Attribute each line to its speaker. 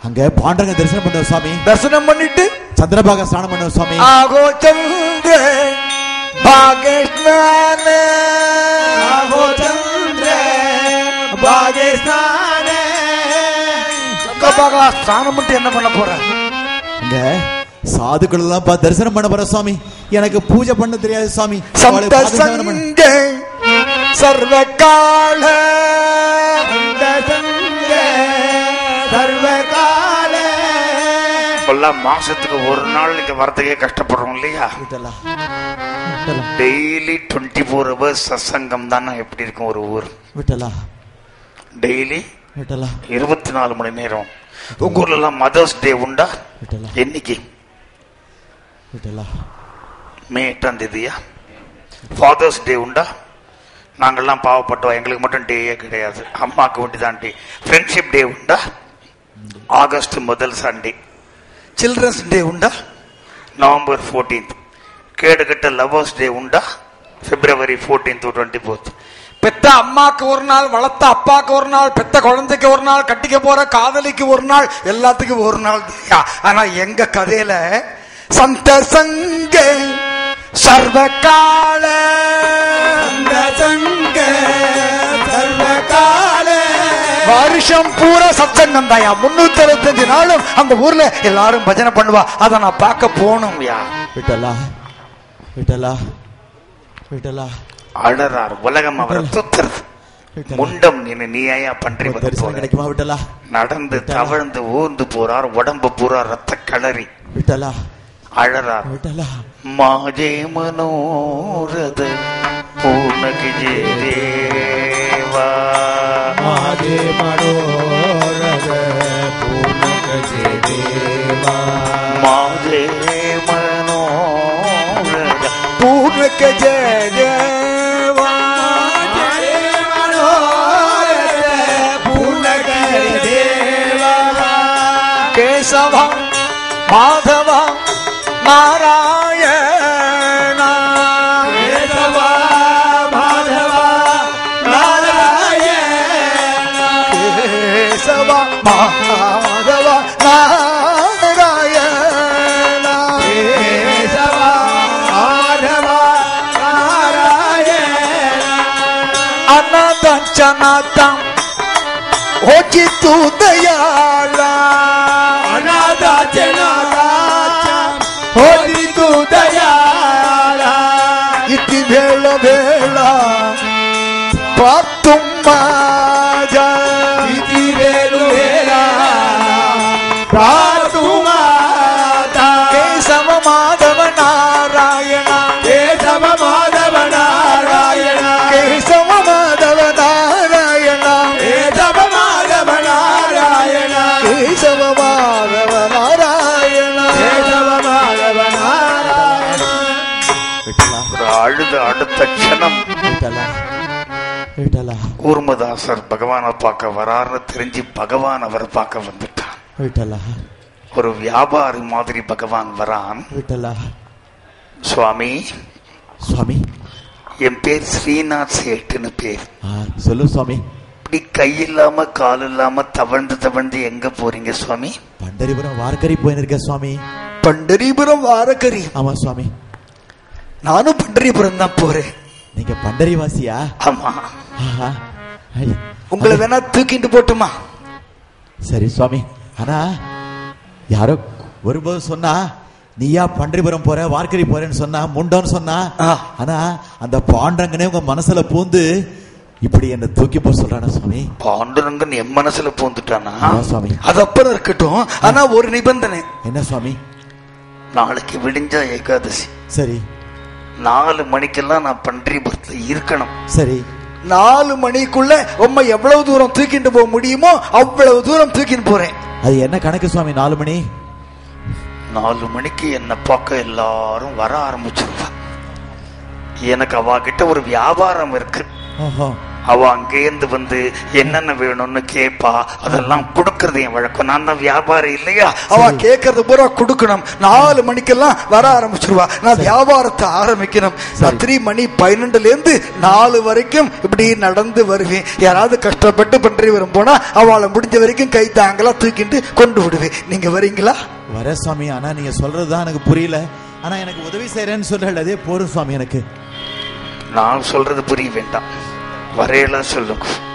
Speaker 1: அங்க பாண்டரங்க தரிசனம் பண்ணுவோம் சுவாமி
Speaker 2: தரிசனம் பண்ணிட்டு
Speaker 1: சந்திரபாக ஸ்நானம் பண்ணுவோம் சுவாமி
Speaker 2: ஆகோ சந்திர பாகிஸ்தான ஆகோ சந்திர பாகிஸ்தான சந்திரபாகா ஸ்நானம் பண்ணிட்டு என்ன பண்ண போற
Speaker 1: அங்க சாதுக்கள் எல்லாம் பா- தரிசனம் பண்ண போற சுவாமி எனக்கு பூஜை பண்ண தெரியாது சுவாமி அவளை
Speaker 2: சந்த
Speaker 1: பாத சேவனம் பண்ண-
Speaker 2: சங்கே சர்வகால சந்த சங்கே சர்வகால
Speaker 3: இப்பெல்லாம் மாசத்துக்கு ஒரு நாள் இங்க வரதுக்கே கஷ்டப்படுறோம் இல்லையா
Speaker 1: Vittala Vittala
Speaker 3: daily twenty four hours சத்சங்கம் தானே எப்படி இருக்கும் ஒரு ஊர்
Speaker 1: விட்டலா
Speaker 3: டெய்லி
Speaker 1: விட்டலா
Speaker 3: இருபத்தி நாலு மணி நேரம் உங்க ஊர்ல எல்லாம் மதர்ஸ் டே உண்டா
Speaker 1: விட்டலா
Speaker 3: என்னைக்கு
Speaker 1: விட்டலா
Speaker 3: மே எட்டாம் தேதியா ஃபாதர்ஸ் டே உண்டா நாங்கெல்லாம் பாவப்பட்டோம் எங்களுக்கு மட்டும் டேயே கிடையாது அம்மாவுக்கு வேண்டிதான் டே ஃப்ரெண்ட்ஷிப் டே உண்டா ஆகஸ்ட் முதல் சண்டே சில்ட்ரன்ஸ் டே உண்டா நவம்பர் ஃபோர்டீன்த் கேடுகட்ட லவர்ஸ் டே உண்டா பிப்ரவரி ஃபோர்டீன்த் டுவெண்ட்டி ஃபோர்த்
Speaker 2: பெத்த அம்மாக்கு ஒரு நாள் வளர்த்த அப்பாக்கு ஒரு நாள் பெத்த குழந்தைக்கு ஒரு நாள் கட்டிக்க போற காதலிக்கு ஒரு நாள் எல்லாத்துக்கும் ஒரு நாள் தீயா. ஆனா எங்க கதையில சந்த சங்க சர்வகால சந்த சங்க சர்வகால வருஷம் பூரா சத்சங்கம் தாயா முன்னூத்தி அறுபத்தஞ்சு நாளும் அந்த ஊர்ல எல்லாரும் பஜனை பண்ணுவா அதை நான் பார்க்க போகணும் யா
Speaker 1: விட்டலா விட்டலா விட்டலா
Speaker 3: அழறார் உலகம் அவரை துத்துறது
Speaker 1: விட்டலா
Speaker 3: முண்டம் நீ நீயா பன்றி வர
Speaker 1: தரிசனம்
Speaker 3: போற
Speaker 1: கிடைக்குமா விட்டலா
Speaker 3: நடந்து தவழ்ந்து ஊர்ந்து போறார் உடம்பு பூரா ரத்த களறி
Speaker 1: விட்டலா
Speaker 3: அழறார்
Speaker 1: விட்டலா
Speaker 3: மாஜே மனோரத பூர்ணகி ஜே தேவா
Speaker 1: மாதே மனோரத பூர்ணக ஜெய தேவா
Speaker 3: மாஜே மனோரத
Speaker 2: பூர்ணக்க ஜெய தேவா கேசவ மாதவ நாராயண கேசவ மாதவ நாராயண கேசவ மாதவ நாராயண கேசவ மாதவ நாராயண அநாதஞ்சநாதம் ಹೋಗಿ ತು ದಯಾಳ ಅನಾಥ ಹೋಗಿ ತು ದಯಾಳ ಇತಿ ಬೇಳ ಬೇಳ ಪಾತುಮ್ಮ ಇತಿ ಬೇಳು ಬೇಳ ಪಾತುಮ್ಮ ಕೇಶವ ಮಾಧವ ನಾರಾಯಣ ಕೇಶವ ಮಾಧವ ನಾರಾಯಣ ಕೇಶವ ಮಾಧವ ನಾರಾಯಣ ಕೇಶವ ಮಾಧವ ನಾರಾಯಣ ಕೇಶವ ಮಾಧವ ನಾರಾಯಣ ಕೇಶವ ಮಾಧವ ನಾರಾಯಣ
Speaker 1: விட்டலா
Speaker 3: ஒரு அழுத அடுத்த க்ஷணம்
Speaker 1: விட்டலா விட்டலா
Speaker 3: கூர்மதாசர் பகவானை பார்க்க வராருன்னு தெரிஞ்சு பகவான் அவரை பார்க்க வந்துட்டான்
Speaker 1: விட்டலா
Speaker 3: ஒரு வியாபாரி மாதிரி பகவான் வரான்
Speaker 1: விட்டலா
Speaker 3: சுவாமி
Speaker 1: சுவாமி
Speaker 3: என் பேர் ஸ்ரீநாத் சேட்டுன்னு பேர்
Speaker 1: ஆ, சொல்லு சுவாமி
Speaker 3: இப்படி கை இல்லாம கால் இல்லாம தவழ்ந்து தவழ்ந்து எங்க போறீங்க சுவாமி
Speaker 1: பண்டரிபுரம் வார்க்கரி போயின்னு இருக்க சுவாமி
Speaker 2: பண்டரிபுரம் வாரக்கரி
Speaker 1: ஆமா சுவாமி
Speaker 2: நானும் பண்டரிபுரம் தான் போறேன்
Speaker 1: நீங்க பண்டரி வாசியா
Speaker 3: ஆமா
Speaker 1: ஆஹா. ஐ,
Speaker 2: உங்களை வேணா தூக்கிட்டு போட்டுமா
Speaker 1: சரி சுவாமி ஆனா யாரோ வரும்போது சொன்னா நீயா பன்றிபுரம் போற வார்க்கரி போறேன்னு சொன்னா முண்டோன்னு சொன்னா
Speaker 2: ஆ.
Speaker 1: ஆனா அந்த பாண்டங்கனே உங்க மனசுல பூந்து இப்படி என்ன தூக்கி போக சொல்றானா சுவாமி
Speaker 3: பாண்டுரங்கன் என் மனசுல பூந்துட்டானா
Speaker 1: ஆமா சுவாமி
Speaker 2: அது அப்புறம் இருக்கட்டும் ஆனா ஒரு நிபந்தனை
Speaker 1: என்ன சுவாமி
Speaker 3: நாளைக்கு விடிஞ்சா ஏகாதசி
Speaker 1: சரி
Speaker 3: நாலு மணிக்கெல்லாம் நான் பன்றிபுரத்துல இருக்கணும்
Speaker 1: சரி
Speaker 2: நாலு மணிக்குள்ள உம்மை எவ்வளவு தூரம் தூக்கிட்டு போக முடியுமோ அவ்வளவு தூரம் தூக்கிட்டு போறேன்
Speaker 1: அது என்ன கணக்கு சுவாமி நாலு மணி
Speaker 3: நாலு மணிக்கு என்னை பார்க்க எல்லாரும் வர ஆரம்பிச்சிருவா எனக்கு அவகிட்ட ஒரு வியாபாரம் இருக்கு
Speaker 1: ஓஹோ
Speaker 3: அவ அங்கேருந்து வந்து என்னென்ன வேணும்னு கேட்பா அதெல்லாம் கொடுக்கறது என் வழக்கம் நான் தான் வியாபாரி இல்லையா
Speaker 2: அவ கேட்கறது பூரா கொடுக்கணும் நாலு மணிக்கெல்லாம் வர ஆரம்பிச்சிருவா நான் வியாபாரத்தை ஆரம்பிக்கணும் ராத்திரி மணி பன்னெண்டுல இருந்து நாலு வரைக்கும் இப்படி நடந்து வருவேன் யாராவது கஷ்டப்பட்டு பண்றி வரும் போனா அவளை முடிஞ்ச வரைக்கும் கை தாங்களா தூக்கிட்டு கொண்டு விடுவேன் நீங்க வரீங்களா
Speaker 1: வர சுவாமி ஆனா நீங்க சொல்றதுதான் எனக்கு புரியல ஆனா எனக்கு உதவி செய்யறேன்னு சொல்றேன் அதே போரும் சுவாமி எனக்கு
Speaker 3: நான் சொல்றது புரிய வேண்டாம் வரையெல்லாம் சொல்லுங்க